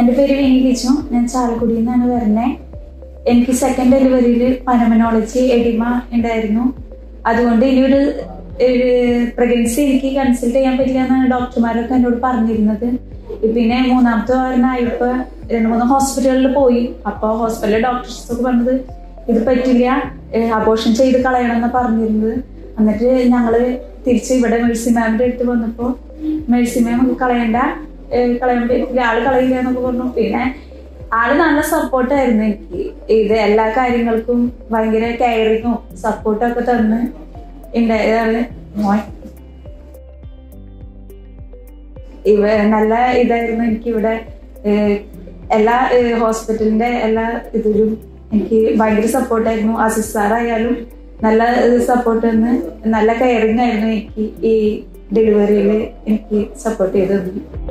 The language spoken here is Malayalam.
എൻ്റെ പേര് വിനി ലിജു ഞാൻ ചാലക്കുടിയിൽ നിന്നാണ് വരുന്നത് എനിക്ക് സെക്കൻഡ് ഡെലിവറിയിൽ പനമനോളജി എഡിമ ഉണ്ടായിരുന്നു അതുകൊണ്ട് ഇനിയൊരു പ്രഗ്നൻസി എനിക്ക് കൺസൾട്ട് ചെയ്യാൻ പറ്റില്ല എന്നാണ് ഡോക്ടർമാരൊക്കെ എന്നോട് പറഞ്ഞിരുന്നത് പിന്നെ മൂന്നാമത്തെ വാരനായപ്പോൾ രണ്ട് മൂന്ന് ഹോസ്പിറ്റലിൽ പോയി അപ്പോൾ ഹോസ്പിറ്റലിലെ ഡോക്ടേഴ്സ് ഒക്കെ പറഞ്ഞത് ഇത് പറ്റില്ല അബോഷൻ ചെയ്ത് കളയണം എന്ന് പറഞ്ഞിരുന്നത് എന്നിട്ട് ഞങ്ങള് തിരിച്ച് ഇവിടെ മേഴ്സി മാമിന്റെ അടുത്ത് വന്നപ്പോൾ മേഴ്സി മാം കളയണ്ട ഏഹ് കളയാൻ പറ്റില്ല ആള് കളയില്ല എന്നൊക്കെ പറഞ്ഞു പിന്നെ ആള് നല്ല സപ്പോർട്ടായിരുന്നു എനിക്ക് ഇത് എല്ലാ കാര്യങ്ങൾക്കും ഭയങ്കര കെയറിങ്ങും സപ്പോർട്ടും ഒക്കെ തന്ന് ഉണ്ടായതാണ് മോൻ ഇവ നല്ല ഇതായിരുന്നു എനിക്ക് ഇവിടെ ഏഹ് എല്ലാ ഏഹ് ഹോസ്പിറ്റലിന്റെ എല്ലാ ഇതിലും എനിക്ക് ഭയങ്കര സപ്പോർട്ടായിരുന്നു അസിസ് സാറായാലും നല്ല സപ്പോർട്ട് തന്ന് നല്ല കെയറിങ് ആയിരുന്നു എനിക്ക് ഈ ഡെലിവറിയിൽ എനിക്ക് സപ്പോർട്ട് ചെയ്തത്